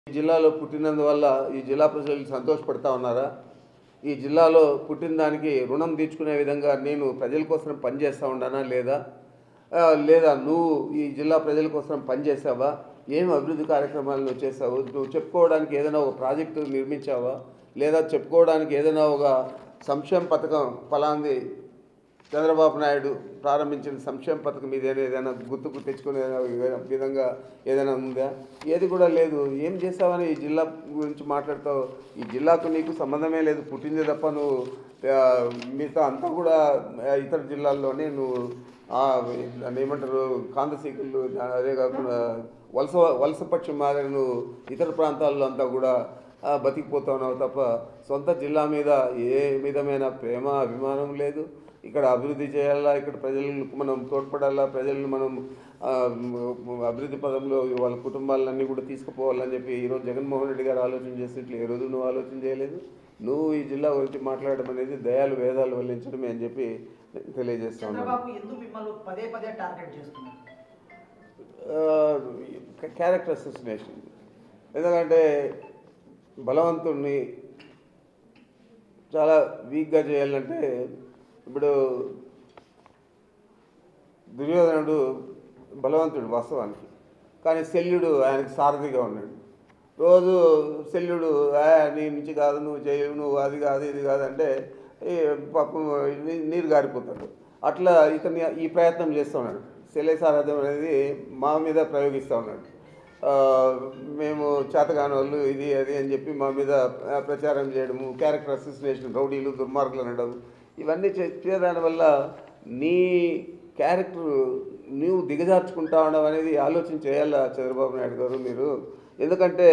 ఈ జిల్లాలో పుట్టినందువల్ల ఈ జిల్లా ప్రజలు సంతోషపడతా ఉన్నారా ఈ జిల్లాలో పుట్టిన దానికి రుణం తీర్చుకునే విధంగా నేను ప్రజల కోసం పనిచేస్తూ ఉన్నానా లేదా ఆ, లేదా నువ్వు ఈ జిల్లా ప్రజల కోసం పనిచేసావా ఏం అభివృద్ధి కార్యక్రమాలు నువ్వు చేసావు నువ్వు చెప్పుకోవడానికి ఏదైనా ఒక ప్రాజెక్టు నిర్మించావా లేదా చెప్పుకోవడానికి ఏదైనా ఒక సంక్షేమ పథకం ఫలాంది చంద్రబాబు నాయుడు ప్రారంభించిన సంక్షేమ పథకం మీద ఏదైనా గుర్తుకు తెచ్చుకునే విధంగా ఏదైనా ఉందా ఏది కూడా లేదు ఏం చేసావని ఈ జిల్లా గురించి మాట్లాడతావు ఈ జిల్లాకు నీకు సంబంధమే లేదు పుట్టింది తప్ప నువ్వు ఆ, మిగతా అంతా కూడా ఆ, ఇతర జిల్లాల్లోనే నువ్వు ఆ, దాన్ని ఏమంటారు కాంతసీకులు అదే కాకుండా వలస వలస పక్షి మాదిరి నువ్వు ఇతర ప్రాంతాల్లో అంతా కూడా ఆ, బతికిపోతా ఉన్నావు తప్ప సొంత జిల్లా మీద ఏ విధమైన ప్రేమ అభిమానం లేదు ఇక్కడ అభివృద్ధి చేయాలా ఇక్కడ ప్రజలకు మనం తోడ్పడాలా ప్రజలను మనం ఆ, మ్, అభివృద్ధి పదంలో వాళ్ళ కుటుంబాలన్నీ కూడా తీసుకుపోవాలని చెప్పి ఈరోజు జగన్మోహన్ రెడ్డి గారు ఆలోచన చేసినట్లు ఏ రోజు నువ్వు ఆలోచన చేయలేదు నువ్వు ఈ జిల్లా గురించి మాట్లాడడం అనేది దయాలు వేదాలు వల్లించడమే అని చెప్పి తెలియజేస్తా ఉన్నాను చంద్రబాబు ఎందుకు మిమ్మల్ని పదే పదే టార్గెట్ చేస్తున్నారు క్యారెక్టర్ అసోసినేషన్ ఎందుకంటే బలవంతుణ్ణి చాలా వీక్గా చేయాలంటే ఇప్పుడు దుర్యోధనుడు బలవంతుడు వాస్తవానికి కానీ శల్యుడు ఆయనకు సారథిగా ఉన్నాడు రోజు శల్యుడు "ఆ, నీ నుంచి కాదు నువ్వు చేయవు నువ్వు అది కాదు ఇది కాదు అంటే ఈ పాపం నీ- నీరు గారిపోతాడు అట్లా ఇతన్ని ఈ ప్రయత్నం చేస్తూ ఉన్నాడు శల్య సారథ్యం అనేది మా మీద ప్రయోగిస్తూ ఉన్నాడు ఆ, మేము చేతగాని వాళ్ళు ఇది అది అని చెప్పి మా మీద ఆ, ప్రచారం చేయడము క్యారెక్టర్ అసోసినేషన్ రౌడీలు దుర్మార్గులు అనడం ఇవన్నీ చే దానివల్ల నీ క్యారెక్టర్ నువ్వు దిగజార్చుకుంటా ఉండడం అనేది ఆలోచన చేయాలా చంద్రబాబు నాయుడు గారు మీరు ఎందుకంటే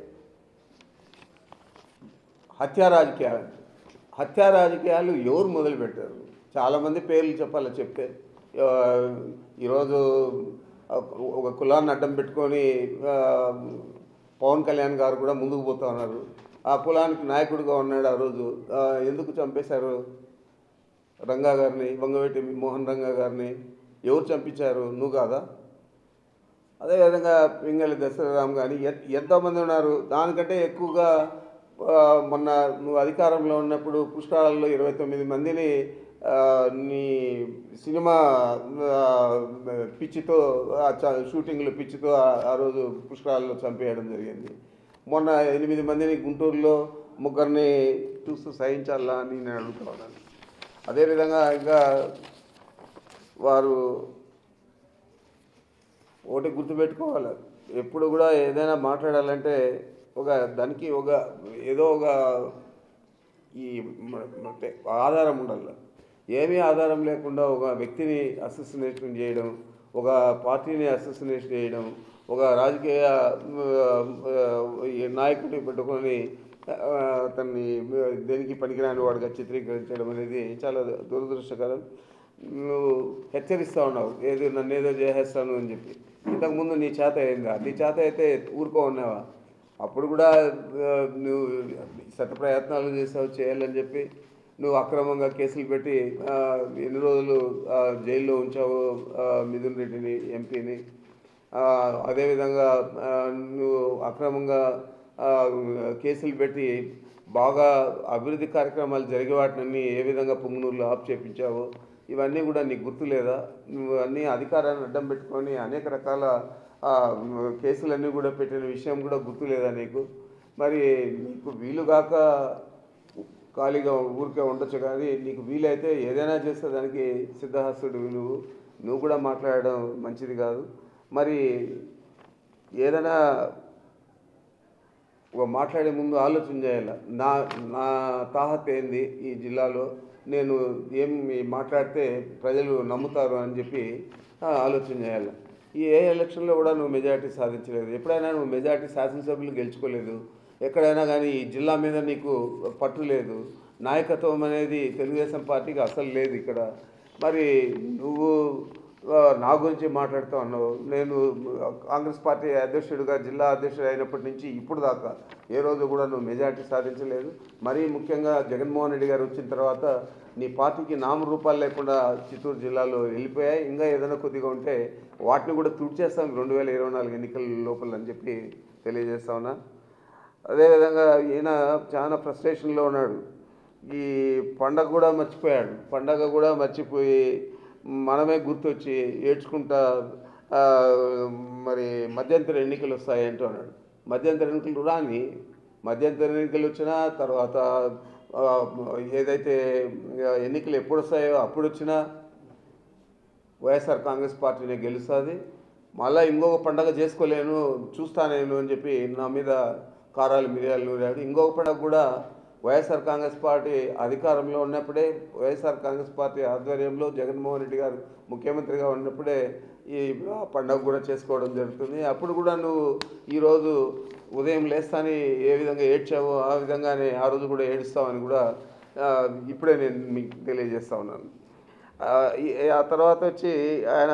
హత్యా రాజకీయాలు హత్యా రాజకీయాలు ఎవరు మొదలుపెట్టారు చాలామంది పేర్లు చెప్పాలి చెప్తే ఆ, ఈరోజు ఒక కులాన్ని అడ్డం పెట్టుకొని ఆ, పవన్ కళ్యాణ్ గారు కూడా ముందుకు పోతా ఉన్నారు ఆ కులానికి నాయకుడిగా ఉన్నాడు ఆ రోజు ఆ, ఎందుకు చంపేశారు రంగా గారిని వంగవేటి మోహన్ రంగా గారిని ఎవరు చంపించారు నువ్వు కాదా అదేవిధంగా పింగళి దశరథరామ్ కానీ ఎ- ఎంతోమంది ఉన్నారు దానికంటే ఎక్కువగా ఆ, మొన్న నువ్వు అధికారంలో ఉన్నప్పుడు పుష్కరాల్లో ఇరవై తొమ్మిది మందిని ఆ, నీ సినిమా ఆ, పిచ్చితో ఆ చ- షూటింగ్లో పిచ్చితో ఆ- ఆ రోజు పుష్కరాల్లో చంపేయడం జరిగింది మొన్న ఎనిమిది మందిని గుంటూరులో ముగ్గురిని చూస్తూ సహించాలా అని నేను అడుగుతా ఉన్నాను అదేవిధంగా ఇంకా వారు ఒకటి గుర్తుపెట్టుకోవాలి ఎప్పుడు కూడా ఏదైనా మాట్లాడాలంటే ఒక దానికి ఒక ఏదో ఒక ఈ మ- అంటే ఆధారం ఉండాలి ఏమీ ఆధారం లేకుండా ఒక వ్యక్తిని అసోసినేషన్ చేయడం ఒక పార్టీని అసోసినేషన్ చేయడం ఒక రాజకీయ ఆ, ఈ నాయకుడిని పెట్టుకొని ఆ, అతన్ని దేనికి పనికిరాని వాడిగా చిత్రీకరించడం అనేది చాలా దురదృష్టకరం నువ్వు హెచ్చరిస్తా ఉన్నావు ఏది నన్ను ఏదో చేసేస్తాను అని చెప్పి ఇంతకుముందు నీ చేత అయిందా నీ చేత అయితే ఊరుకో ఉన్నావా అప్పుడు కూడా ఆ, నువ్వు శత ప్రయత్నాలు చేసావు చేయాలని చెప్పి నువ్వు అక్రమంగా కేసులు పెట్టి ఆ, ఎన్ని రోజులు ఆ, జైల్లో ఉంచావు ఆ, మిథున్ రెడ్డిని ఎంపీని ఆ, అదేవిధంగా ఆ, నువ్వు అక్రమంగా ఆ, కేసులు పెట్టి బాగా అభివృద్ధి కార్యక్రమాలు జరిగే వాటిని ఏ విధంగా పొంగునూరులో ఆఫ్ చేపించావో ఇవన్నీ కూడా నీకు గుర్తులేదా నువ్వు అన్ని అధికారాన్ని అడ్డం పెట్టుకొని అనేక రకాల ఆ, కేసులన్నీ కూడా పెట్టిన విషయం కూడా గుర్తులేదా నీకు మరి నీకు వీలుగాక ఖాళీగా ఊరికే ఉండొచ్చు కానీ నీకు వీలైతే ఏదైనా చేస్తే దానికి సిద్ధహస్తుడు నువ్వు నువ్వు కూడా మాట్లాడడం మంచిది కాదు మరి ఏదైనా ఒక మాట్లాడే ముందు ఆలోచన చేయాలి నా నా తాహత్ ఏంది ఈ జిల్లాలో నేను ఏం మాట్లాడితే ప్రజలు నమ్ముతారు అని చెప్పి ఆ, ఆలోచన చేయాలి ఈ ఏ ఎలక్షన్లో కూడా నువ్వు మెజారిటీ సాధించలేదు ఎప్పుడైనా నువ్వు మెజారిటీ శాసనసభ్యులు గెలుచుకోలేదు ఎక్కడైనా కానీ ఈ జిల్లా మీద నీకు పట్టు లేదు నాయకత్వం అనేది తెలుగుదేశం పార్టీకి అసలు లేదు ఇక్కడ మరి నువ్వు ఆ, నా గురించి మాట్లాడుతూ ఉన్నావు నేను కాంగ్రెస్ పార్టీ అధ్యక్షుడిగా జిల్లా అధ్యక్షుడు అయినప్పటి నుంచి ఇప్పుడు దాకా ఏ రోజు కూడా నువ్వు మెజార్టీ సాధించలేదు మరీ ముఖ్యంగా జగన్మోహన్ రెడ్డి గారు వచ్చిన తర్వాత నీ పార్టీకి నామరూపాలు లేకుండా చిత్తూరు జిల్లాలో వెళ్ళిపోయాయి ఇంకా ఏదైనా కొద్దిగా ఉంటే వాటిని కూడా తుడిచేస్తాం రెండు వేల ఇరవై నాలుగు ఎన్నికల లోపల అని చెప్పి తెలియజేస్తా ఉన్నా అదేవిధంగా ఈయన చాలా ఫ్రస్ట్రేషన్లో ఉన్నాడు ఈ పండగ కూడా మర్చిపోయాడు పండగ కూడా మర్చిపోయి మనమే గుర్తొచ్చి ఏడ్చుకుంటా ఆ, మరి మధ్యంతర ఎన్నికలు వస్తాయంటూ అన్నాడు మధ్యంతర ఎన్నికలు రాని మధ్యంతర ఎన్నికలు వచ్చినా తర్వాత ఆ, ఏదైతే ఆ, ఎన్నికలు ఎప్పుడు వస్తాయో అప్పుడు వచ్చినా వైఎస్ఆర్ కాంగ్రెస్ పార్టీనే గెలుస్తుంది మళ్ళీ ఇంకొక పండగ చేసుకోలేను చూస్తా నేను అని చెప్పి నా మీద కారాలు మిరియాలు నూరాడు ఇంకొక పండగ కూడా వైఎస్ఆర్ కాంగ్రెస్ పార్టీ అధికారంలో ఉన్నప్పుడే వైఎస్ఆర్ కాంగ్రెస్ పార్టీ ఆధ్వర్యంలో జగన్మోహన్ రెడ్డి గారు ముఖ్యమంత్రిగా ఉన్నప్పుడే ఈ పండగ కూడా చేసుకోవడం జరుగుతుంది అప్పుడు కూడా నువ్వు ఈరోజు ఉదయం లేస్తాని ఏ విధంగా ఏడ్చావో ఆ విధంగానే ఆ రోజు కూడా ఏడుస్తావని కూడా ఆ, ఇప్పుడే నేను మీకు తెలియజేస్తా ఉన్నాను ఆ, ఈ- ఆ తర్వాత వచ్చి ఆయన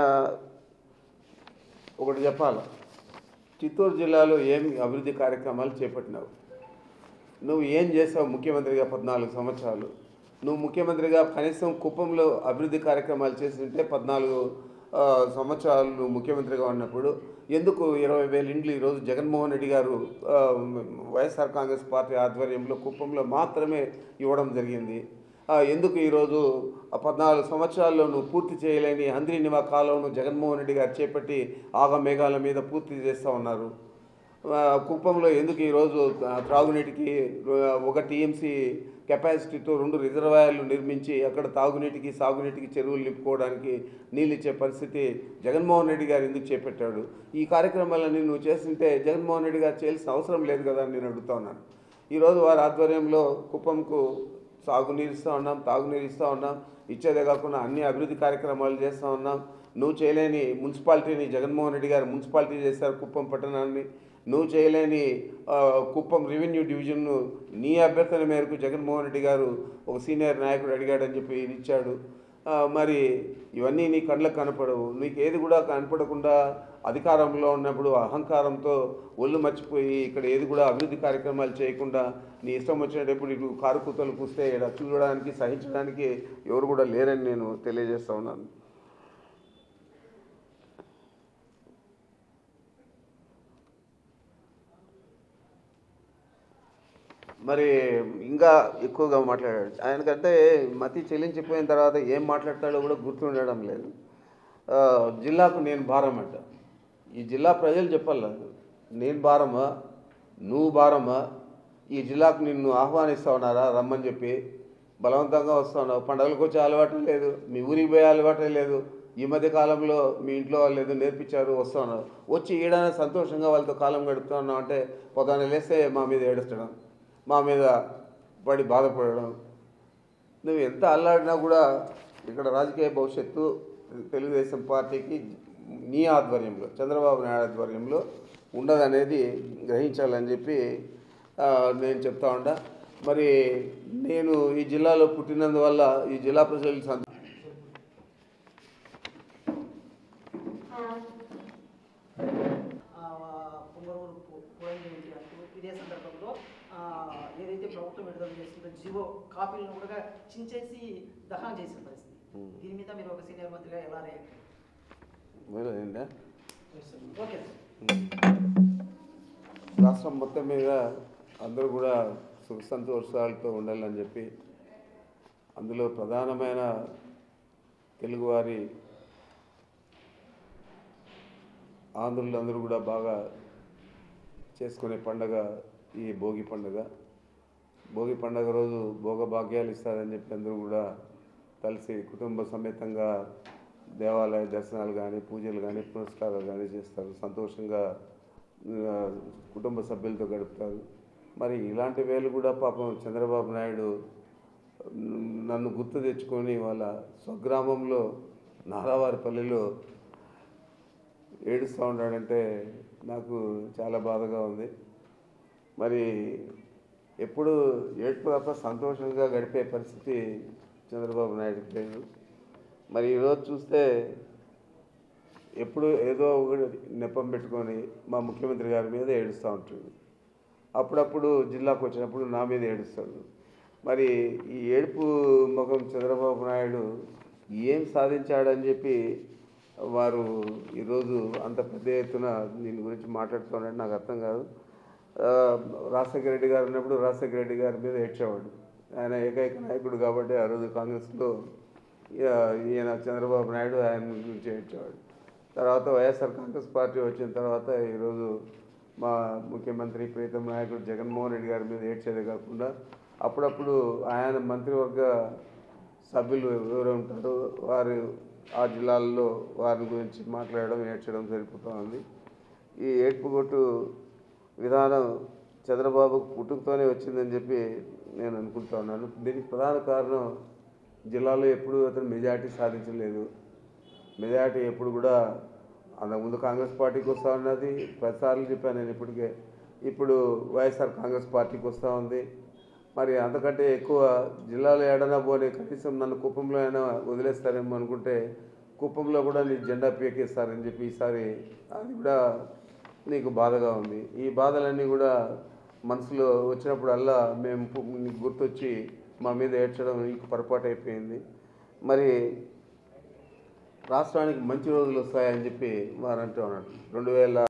ఒకటి చెప్పాలి చిత్తూరు జిల్లాలో ఏం అభివృద్ధి కార్యక్రమాలు చేపట్టినావు నువ్వు ఏం చేసావు ముఖ్యమంత్రిగా పద్నాలుగు సంవత్సరాలు నువ్వు ముఖ్యమంత్రిగా కనీసం కుప్పంలో అభివృద్ధి కార్యక్రమాలు చేస్తుంటే పద్నాలుగు ఆ, సంవత్సరాలు నువ్వు ముఖ్యమంత్రిగా ఉన్నప్పుడు ఎందుకు ఇరవై వేల ఇండ్లు ఈరోజు జగన్మోహన్ రెడ్డి గారు ఆ, వైఎస్ఆర్ కాంగ్రెస్ పార్టీ ఆధ్వర్యంలో కుప్పంలో మాత్రమే ఇవ్వడం జరిగింది ఆ, ఎందుకు ఈరోజు ఆ పద్నాలుగు సంవత్సరాల్లో నువ్వు పూర్తి చేయలేని హంద్రి నివా కాలంను జగన్మోహన్ రెడ్డి గారు చేపట్టి ఆగమేఘాల మీద పూర్తి చేస్తూ ఉన్నారు ఆ, కుప్పంలో ఎందుకు ఈరోజు ఆ, త్రాగునీటికి ఆ, ఒక టీఎంసీ కెపాసిటీతో రెండు రిజర్వాయర్లు నిర్మించి అక్కడ తాగునీటికి సాగునీటికి చెరువులు నింపుకోవడానికి నీళ్ళు ఇచ్చే పరిస్థితి జగన్మోహన్ రెడ్డి గారు ఎందుకు చేపట్టాడు ఈ కార్యక్రమాలన్నీ నువ్వు చేస్తుంటే జగన్మోహన్ రెడ్డి గారు చేయాల్సిన అవసరం లేదు కదా అని నేను అడుగుతా ఉన్నాను ఈరోజు వారి ఆధ్వర్యంలో కుప్పంకు సాగునీరు ఇస్తూ ఉన్నాం తాగునీరు ఇస్తూ ఉన్నాం ఇచ్చేదే కాకుండా అన్ని అభివృద్ధి కార్యక్రమాలు చేస్తూ ఉన్నాం నువ్వు చేయలేని మున్సిపాలిటీని జగన్మోహన్ రెడ్డి గారు మున్సిపాలిటీ చేశారు కుప్పం పట్టణాన్ని నువ్వు చేయలేని ఆ, కుప్పం రెవెన్యూ డివిజన్ను నీ అభ్యర్థన మేరకు జగన్మోహన్ రెడ్డి గారు ఒక సీనియర్ నాయకుడు అడిగాడని చెప్పి ఇది ఇచ్చాడు ఆ, మరి ఇవన్నీ నీ కళ్ళకు కనపడవు నీకు ఏది కూడా కనపడకుండా అధికారంలో ఉన్నప్పుడు అహంకారంతో ఒళ్ళు మర్చిపోయి ఇక్కడ ఏది కూడా అభివృద్ధి కార్యక్రమాలు చేయకుండా నీ ఇష్టం వచ్చినప్పుడు ఇటు కారు కూతలు కూస్తే ఇక్కడ చూడడానికి సహించడానికి ఎవరు కూడా లేరని నేను తెలియజేస్తా ఉన్నాను మరి ఇంకా ఎక్కువగా మాట్లాడాడు ఆయనకంటే మతి చెల్లించిపోయిన తర్వాత ఏం మాట్లాడతాడో కూడా గుర్తుండడం లేదు ఆ, జిల్లాకు నేను భారం అంట ఈ జిల్లా ప్రజలు చెప్పాల నేను భారమా నువ్వు భారమా ఈ జిల్లాకు నిన్ను ఆహ్వానిస్తా ఉన్నారా రమ్మని చెప్పి బలవంతంగా వస్తా ఉన్నావు పండుగలకు వచ్చే అలవాటు లేదు మీ ఊరికి పోయే అలవాటే లేదు ఈ మధ్య కాలంలో మీ ఇంట్లో వాళ్ళు ఏదో నేర్పించారు వస్తా ఉన్నారు వచ్చి ఈడనే సంతోషంగా వాళ్ళతో కాలం గడుపుతా ఉన్నాం అంటే పొద్దున్న లేస్తే మా మీద ఏడుస్తడం మా మీద పడి బాధపడడం నువ్వు ఎంత అల్లాడినా కూడా ఇక్కడ రాజకీయ భవిష్యత్తు తెలుగుదేశం పార్టీకి నీ ఆధ్వర్యంలో చంద్రబాబు నాయుడు ఆధ్వర్యంలో ఉండదనేది గ్రహించాలని చెప్పి ఆ, నేను చెప్తా ఉండా మరి నేను ఈ జిల్లాలో పుట్టినందువల్ల ఈ జిల్లా ప్రజలకు సంత ఆ, పొంగనూరు పు- పురంజేంద్రి అంటూ ఇదే సందర్భంలో ఆ, ఏదైతే ప్రభుత్వం విడుదల చేస్తుందో జీవో కాపీలను కూడా చించేసి దహనం చేసిన పరిస్థితి Hmm. దీని మీద మీరు ఒక సీనియర్ మంత్రిగా ఎలా రియాక్ట్ మొదలైందా ఓకే సార్ రాష్ట్రం మొత్తం మీద అందరూ కూడా సుఖ సంతోషాలతో ఉండాలని చెప్పి అందులో ప్రధానమైన తెలుగువారి ఆంధ్రులందరూ కూడా బాగా చేసుకునే పండగ ఈ భోగి పండుగ భోగి పండగ రోజు భోగ భాగ్యాలు ఇస్తారని చెప్పి అందరూ కూడా కలిసి కుటుంబ సమేతంగా దేవాలయ దర్శనాలు కానీ పూజలు కానీ పునస్కారాలు కానీ చేస్తారు సంతోషంగా ఆ, కుటుంబ సభ్యులతో గడుపుతారు మరి ఇలాంటి వేలు కూడా పాపం చంద్రబాబు నాయుడు నన్ను గుర్తు తెచ్చుకొని వాళ్ళ స్వగ్రామంలో నారావారిపల్లిలో ఏడుస్తూ ఉన్నాడంటే నాకు చాలా బాధగా ఉంది మరి ఎప్పుడు ఏడుపు తప్ప సంతోషంగా గడిపే పరిస్థితి చంద్రబాబు నాయుడుకి లేదు మరి ఈరోజు చూస్తే ఎప్పుడు ఏదో ఒకటి నెపం పెట్టుకొని మా ముఖ్యమంత్రి గారి మీద ఏడుస్తూ ఉంటుంది అప్పుడప్పుడు జిల్లాకు వచ్చినప్పుడు నా మీద ఏడుస్తాడు మరి ఈ ఏడుపు ముఖం చంద్రబాబు నాయుడు ఏం సాధించాడని చెప్పి వారు ఈరోజు అంత పెద్ద ఎత్తున దీని గురించి మాట్లాడుతున్నాడు నాకు అర్థం కాదు ఆ, రాజశేఖర రెడ్డి గారు ఉన్నప్పుడు రాజశేఖర రెడ్డి గారి మీద ఏడ్చేవాడు ఆయన ఏకైక నాయకుడు కాబట్టి ఆ రోజు కాంగ్రెస్లో ఇక ఈయన చంద్రబాబు నాయుడు ఆయన గురించి ఏడ్చేవాడు తర్వాత వైఎస్ఆర్ కాంగ్రెస్ పార్టీ వచ్చిన తర్వాత ఈరోజు మా ముఖ్యమంత్రి ప్రీతం నాయకుడు జగన్మోహన్ రెడ్డి గారి మీద ఏడ్చేదే కాకుండా అప్పుడప్పుడు ఆయన మంత్రివర్గ సభ్యులు ఎవరు ఉంటారో వారు ఆ జిల్లాల్లో వారి గురించి మాట్లాడడం ఏడ్చడం సరిపోతూ ఉంది ఈ ఏడ్పుగొట్టు విధానం చంద్రబాబు పుట్టుకతోనే వచ్చిందని చెప్పి నేను అనుకుంటా ఉన్నాను దీనికి ప్రధాన కారణం జిల్లాలో ఎప్పుడూ అతను మెజార్టీ సాధించలేదు మెజార్టీ ఎప్పుడు కూడా అంతకుముందు కాంగ్రెస్ పార్టీకి వస్తూ ఉన్నది పదిసార్లు చెప్పాను నేను ఇప్పటికే ఇప్పుడు వైఎస్ఆర్ కాంగ్రెస్ పార్టీకి వస్తూ ఉంది మరి అంతకంటే ఎక్కువ జిల్లాలో ఏడనా పోనీ కనీసం నన్ను కుప్పంలో అయినా వదిలేస్తారేమో అనుకుంటే కుప్పంలో కూడా నీ జెండా పీకేస్తారని చెప్పి ఈసారి అది కూడా నీకు బాధగా ఉంది ఈ బాధలన్నీ కూడా మనసులో వచ్చినప్పుడల్లా మేము పు- నీకు గుర్తొచ్చి మా మీద ఏడ్చడం నీకు పొరపాటు అయిపోయింది మరి రాష్ట్రానికి మంచి రోజులు వస్తాయని చెప్పి వారు అంటూ ఉన్నాడు రెండు వేల